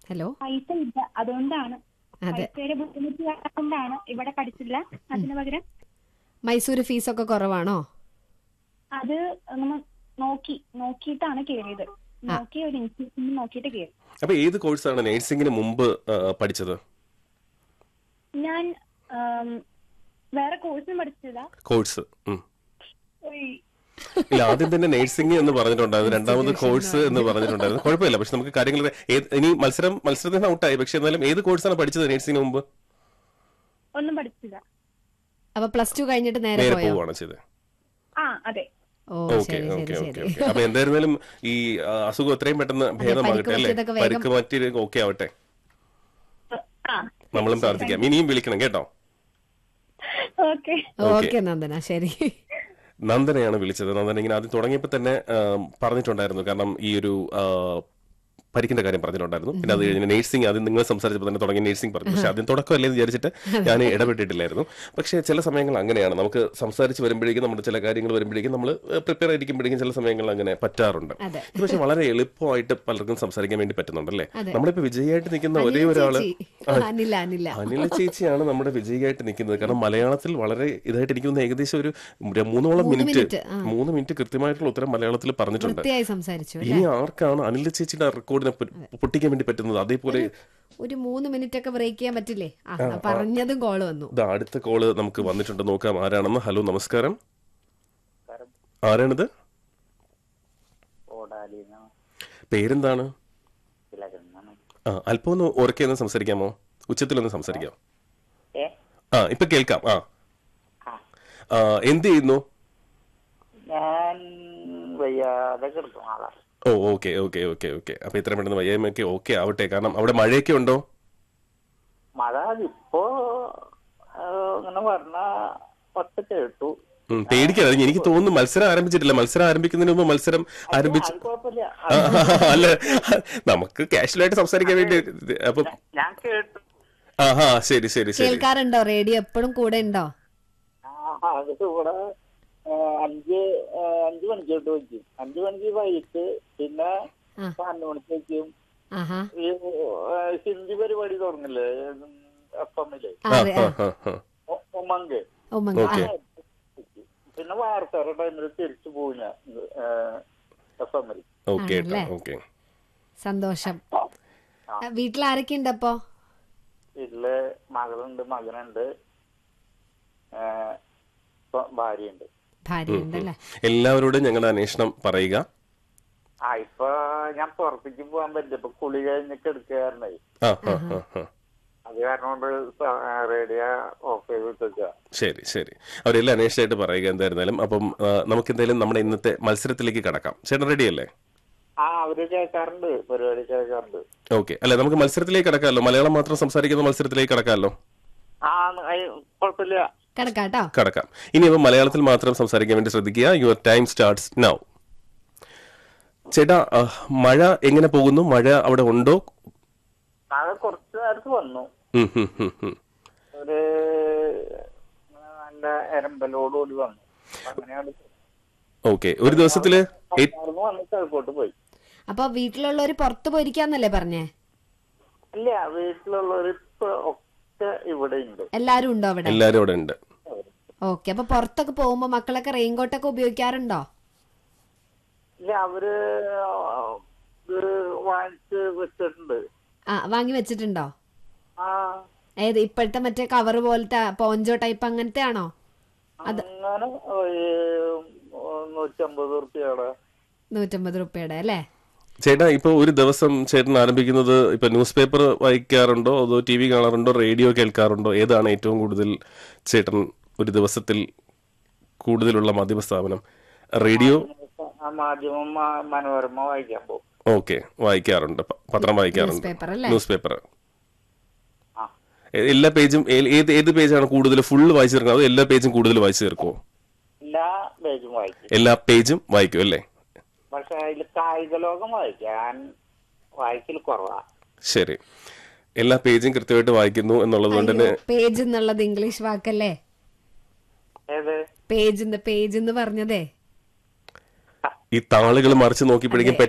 Hello പൈസ ഇല്ല അതുകൊണ്ടാണ് അതെ പൈസയുടെ ബുദ്ധിമുട്ട് കൊണ്ടാണ് ഇവിടെ പഠിച്ചില്ല അതിന് പകരം മൈസൂര് ഫീസൊക്കെ കുറവാണോ അത് നമ്മൾ നോക്കി നോക്കിയിട്ടാണ് കയറിയത് നോക്കി ഒരു ഇൻസ്റ്റിറ്റ്യൂഷനിൽ നോക്കിയിട്ട് കയറി അപ്പൊ ഏത് കോഴ്സാണ് നേഴ്സിംഗിന് മുമ്പ് ആ, പഠിച്ചത് ഞാൻ ആം, വേറെ കോഴ്സും പഠിച്ചില്ല കോഴ്സ് ഉം. ഉയ്. ഇല്ല ആദ്യം തന്നെ നേഴ്സിംഗ് എന്ന് പറഞ്ഞിട്ടുണ്ടായിരുന്നു രണ്ടാമത് കോഴ്സ് എന്ന് പറഞ്ഞിട്ടുണ്ടായിരുന്നു കുഴപ്പമില്ല പക്ഷെ നമുക്ക് കാര്യങ്ങൾ ഏത്- ഇനി മത്സരം മത്സരത്തിൽ നിന്ന് ഔട്ടായി പക്ഷെ എന്നാലും ഏത് കോഴ്സാണ് പഠിച്ചത് നേഴ്സിംഗിന് മുമ്പ് ഒന്നും പഠിച്ചില്ല അപ്പൊ പ്ലസ് ടു കഴിഞ്ഞിട്ട് നേരെ നേരെ പോയോ പോവാണ് ചെയ്തത് ആ അതെ ഓ ഓക്കെ ശരി ഓക്കെ ശരി ഓക്കെ ശരി ഓക്കെ അപ്പൊ എന്തായിരുന്നാലും ഈ ആ, അസുഖം എത്രയും പെട്ടെന്ന് ഭേദമാകട്ടെ അല്ലേ പറ്റിയതൊക്കെ വേഗം- പരുക്ക് മാറ്റി ഓക്കെ ആവട്ടെ ആ നമ്മളും പ്രാർത്ഥിക്കാം ഇനിയും വിളിക്കണം കേട്ടോ ഓക്കെ ഓക്കെ നന്ദന ശരി നന്ദനയാണ് വിളിച്ചത് നന്ദന ഇങ്ങനെ ആദ്യം തുടങ്ങിയപ്പോൾ തന്നെ ആ, പറഞ്ഞിട്ടുണ്ടായിരുന്നു കാരണം ഈ ഒരു ആ, പരിക്കിന്റെ കാര്യം പറഞ്ഞിട്ടുണ്ടായിരുന്നു പിന്നെ അത് കഴിഞ്ഞ് നേഴ്സിംഗ് ആദ്യം നിങ്ങൾ സംസാരിച്ചപ്പോൾ തന്നെ തുടങ്ങി നേഴ്സിംഗ് പറഞ്ഞു പക്ഷെ ആദ്യം തുടക്കമല്ലേ എന്ന് വിചാരിച്ചിട്ട് ഞാൻ ഇടപെട്ടിട്ടില്ലായിരുന്നു പക്ഷേ ചില സമയങ്ങൾ അങ്ങനെയാണ് നമുക്ക് സംസാരിച്ച് വരുമ്പോഴേക്കും നമ്മുടെ ചില കാര്യങ്ങൾ വരുമ്പോഴേക്കും നമ്മൾ പ്രിപ്പയർ ആയിരിക്കുമ്പോഴേക്കും ചില സമയങ്ങളിൽ അങ്ങനെ പറ്റാറുണ്ട് അതെ ഇത് പക്ഷെ വളരെ എളുപ്പമായിട്ട് പലർക്കും സംസാരിക്കാൻ വേണ്ടി പറ്റുന്നുണ്ടല്ലേ അതെ. നമ്മളിപ്പോ വിജയായിട്ട് നിൽക്കുന്ന ഒരേ അനില ഒരാള് ചേച്ചി. അനില അനില അനില ചേച്ചിയാണ് നമ്മുടെ വിജയിയായിട്ട് നിൽക്കുന്നത് കാരണം മലയാളത്തിൽ വളരെ ഇതായിട്ട് എനിക്ക് തോന്നുന്നു ഏകദേശം ഒരു ര- മൂന്നോളം മൂന്ന് മിനിറ്റ് മിനിറ്റ്, ആ. മൂന്ന് മിനിറ്റ് കൃത്യമായിട്ടുള്ള ഉത്തരം മലയാളത്തിൽ പറഞ്ഞിട്ടുണ്ട് വൃത്തിയായി സംസാരിച്ചു അല്ലേ? ഇനി ആർക്കാണ് അനില ചേച്ചിയുടെ റെക്കോർഡിനെ പൊ- പൊട്ടിക്കാൻ വേണ്ടി പറ്റുന്നത് അതേപോലെ ഒരു മൂന്ന് മിനിറ്റ് ഒക്കെ ബ്രേക്ക് ചെയ്യാൻ പറ്റില്ലേ ആ പറഞ്ഞതും കോള് വന്നു ഇത് അടുത്ത കോള് നമുക്ക് വന്നിട്ടുണ്ട് നോക്കാം ആരാണെന്ന് ഹലോ നമസ്കാരം ആരാണിത് ഓടാലിന പേരെന്താണ് തിലകന്നാണ് ആ അല്പം ഒന്ന് ഉറക്കെ ഒന്ന് സംസാരിക്കാമോ ഉച്ചത്തിലൊന്ന് സംസാരിക്കാം ഏ ആ ഇപ്പൊ കേൾക്കാം ആ ആ ആ, എന്ത് ചെയ്യുന്നു ഞാൻ വയ്യാതെ കിടക്കും ആളാ ഓ ഓക്കെ ഓക്കെ ഓക്കെ ഓക്കെ അപ്പൊ ഇത്രയും പെട്ടെന്ന് വയ്യായ്മയൊക്കെ ഓക്കെ ആവട്ടെ കാരണം അവിടെ മഴയൊക്കെ ഉണ്ടോ മഴ ഇപ്പോ ആ, ഇങ്ങനെ പറഞ്ഞ പത്ത് കേട്ടു ഉം, പേടിക്കാതെ എനിക്ക് തോന്നുന്നു മത്സരം ആരംഭിച്ചിട്ടില്ല മത്സരം ആരംഭിക്കുന്നതിന് മുമ്പ് മത്സരം ആരംഭിച്ച് അത് കുഴപ്പമില്ല ആ, അല്ല നമുക്ക് കാഷ്വലായിട്ട് സംസാരിക്കാൻ വേണ്ടി അപ്പൊ ഞാൻ കേട്ടു ആഹാ ശരി ശരി ശരി കേൾക്കാറുണ്ടോ റേഡിയോ എപ്പോഴും കൂടെ ഉണ്ടോ ആ, അത് ഇവിടെ ആ, അഞ്ച് ആ, അഞ്ച് മണിക്ക് തൊട്ട് വയ്ക്കും അഞ്ച് മണിക്ക് വൈകിട്ട് പിന്നെ ആ. പന്ത്രണ്ട് മണിക്ക് വയ്ക്കും ആഹാ ഈ ആ, ഹിന്ദി പരിപാടി തുടങ്ങില്ലേ എഫ് എമ്മില് ആ, അതെ ആ. ആ, ആ. ഉമങ്ക് ഉമ്മങ്ക ഓക്കെ. ആ, പിന്നെ വാർത്തയുടെ ടൈമിൽ തിരിച്ചു പോകും ഞാൻ എഫ് എമ്മിൽ ഓക്കെ ആണല്ലേ? ഓക്കെ സന്തോഷം ആ, വീട്ടിൽ ആരൊക്കെ ഉണ്ട് അപ്പോ വീട്ടില് മകളുണ്ട് മകനുണ്ട് ആ, ഇപ്പൊ ഭാര്യയുണ്ട് ഭാര്യ ഉണ്ടല്ലേ എല്ലാവരോടും ഞങ്ങളുടെ അന്വേഷണം പറയുക ആ ഇപ്പൊ ഞാൻ പുറത്തേക്ക് പോകാൻ പറ്റില്ല ഇപ്പൊ കുളി കഴിഞ്ഞൊക്കെ എടുക്കാറുണ്ടായി ആ ആ ആ ആ അത് കാരണം കൊണ്ട് റേഡിയോ ഓഫ് ചെയ്ത് വെച്ചേക്ക ശരി ശരി അവരെല്ലാം അന്വേഷിച്ചായിട്ട് പറയുക എന്തായിരുന്നാലും അപ്പം ആ, നമുക്ക് എന്തായാലും നമ്മുടെ ഇന്നത്തെ മത്സരത്തിലേക്ക് കടക്കാം ചേട്ടൻ റെഡി അല്ലേ ആ അവര് കേൾക്കാറുണ്ട് പരിപാടി കേൾക്കാറുണ്ട് ഓക്കെ അല്ലെ നമുക്ക് മത്സരത്തിലേക്ക് കടക്കാമല്ലോ മലയാളം മാത്രം സംസാരിക്കുന്ന മത്സരത്തിലേക്ക് കടക്കാമല്ലോ ആ അയ് കുഴപ്പമില്ല കിടക്കാട്ടോ കടക്കാം ഇനി അപ്പം മലയാളത്തിൽ മാത്രം സംസാരിക്കാൻ വേണ്ടി ശ്രദ്ധിക്കുക യുവർ ടൈം സ്റ്റാർട്ട്സ് നൗ ചേട്ടാ ആ, മഴ എങ്ങനെ പോകുന്നു മഴ അവിടെ ഉണ്ടോ നാളെ കുറച്ച് നേരത്ത് വന്നു ഉം, ഉം, ഉം, ഉം. ഒരു നല്ല എരമ്പലോടുകൂടി വന്നു അങ്ങനെയാണ് ഓക്കെ ഒരു ദിവസത്തില് ഏ- അവിടുന്ന് വന്ന് കിഴക്കോട്ട് പോയി അപ്പൊ വീട്ടിലുള്ളവര് പുറത്തു പോയിരിക്കാന്നല്ലേ പറഞ്ഞേ ഇല്ല വീട്ടിലുള്ളവർ ഇപ്പൊ ഒക്കെ ഇവിടെ ഉണ്ട് എല്ലാരും ഉണ്ടോ അവിടെ എല്ലാരും അവിടെ ഉണ്ട് ഓക്കെ അപ്പൊ പുറത്തൊക്കെ പോകുമ്പോ മക്കളൊക്കെ റെയിൻകോട്ടൊക്കെ ഉപയോഗിക്കാറുണ്ടോ ഇല്ല അവര് ഇത് വാങ്ങിച്ച് വെച്ചിട്ടുണ്ട് ആ വാങ്ങി വെച്ചിട്ടുണ്ടോ ആ ഏത് ഇപ്പോഴത്തെ മറ്റേ കവർ പോലത്തെ പോഞ്ചോ ടൈപ്പ് അങ്ങനത്തെ ആണോ അങ്ങനെ ഒരു നൂറ്റമ്പത് റുപ്യയുടെ നൂറ്റമ്പത് റുപ്യയുടെ അല്ലേ ചേട്ടാ ഇപ്പൊ ഒരു ദിവസം ചേട്ടൻ ആരംഭിക്കുന്നത് ഇപ്പൊ ന്യൂസ് പേപ്പർ വായിക്കാറുണ്ടോ അതോ ടി വി കാണാറുണ്ടോ റേഡിയോ കേൾക്കാറുണ്ടോ ഏതാണ് ഏറ്റവും കൂടുതൽ ചേട്ടൻ ഒരു ദിവസത്തിൽ കൂടുതലുള്ള മാധ്യമ സ്ഥാപനം റേഡിയോ ആ മാധ്യമം മ- മനോരമ വായിക്കാൻ പോകും ഓക്കെ വായിക്കാറുണ്ട് പ- പത്രം വായിക്കാറുണ്ട് ന്യൂസ് പേപ്പർ അല്ലേ ന്യൂസ് പേപ്പർ ആ എല്ലാ പേജും ഏ- ഏത് ഏത് പേജാണ് കൂടുതൽ ഫുള്ള് വായിച്ചു തീർക്കുന്നത് അതോ എല്ലാ പേജും കൂടുതൽ വായിച്ചു തീർക്കുമോ എല്ലാ പേജും വായിക്കും എല്ലാ പേജും വായിക്കും അല്ലേ പക്ഷെ അതിൽ കായിക ലോകം വായിക്കാൻ വായിക്കൽ കുറവാ ശരി എല്ലാ പേജും കൃത്യമായിട്ട് വായിക്കുന്നു എന്നുള്ളത് കൊണ്ട് തന്നെ പേജ് എന്നുള്ളത് ഇംഗ്ലീഷ് വാക്കല്ലേ ഏത് പേജ് പേജ് എന്ന് പറഞ്ഞതേ ഈ താളുകൾ മറിച്ച് നോക്കിയപ്പോഴേക്കും